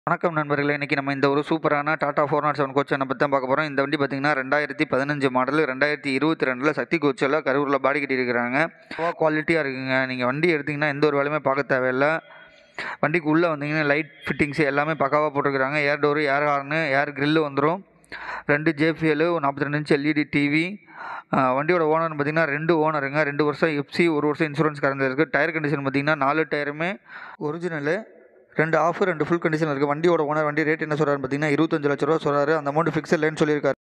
வணக்கம் நண்பர்களே இன்றைக்கி நம்ம இந்த ஒரு சூப்பரான Tata four naught seven coach பற்றி தான் பார்க்க போகிறோம் இந்த வண்டி பார்த்திங்கன்னா ரெண்டாயிரத்தி பதினஞ்சு மாடல் ரெண்டாயிரத்தி இருபத்தி ரெண்டில் சக்தி கோச்சில் கரூரில் பாடி கட்டியிருக்கிறாங்க குவாலிட்டியாக இருக்குங்க நீங்கள் வண்டி எடுத்திங்கன்னா எந்த ஒரு வேலையுமே பார்க்க தேவையில்லை வண்டிக்கு உள்ளே வந்தீங்கன்னா லைட் ஃபிட்டிங்ஸ் எல்லாமே பக்காவாக போட்டிருக்கிறாங்க air door air horn air grill வந்துடும் ரெண்டு ஜேபிஎல் நாற்பத்தி ரெண்டு இன்ச் எல்இடி டிவி வண்டியோட ஓனர்னு பார்த்தீங்கன்னா ரெண்டு ஓனருங்க ரெண்டு வருஷம் எஃப்சி ஒரு வருஷம் இன்சூரன்ஸ் கறந்துருக்கு டயர் கண்டிஷன் பார்த்தீங்கன்னா நாலு டயருமே ஒரிஜினலு ரெண்டு ஆஃபர் ரெண்டு ஃபுல் கண்டிஷன் இருக்குது வண்டியோட ஓனர் வண்டி ரேட் என்ன சொல்கிறாரு பார்த்தீங்கன்னா இருபத்தஞ்சு லட்ச ரூபா சொல்கிறாரு அந்த அமௌண்ட் ஃபிக்ஸட் இல்லைன்னு சொல்லியிருக்காரு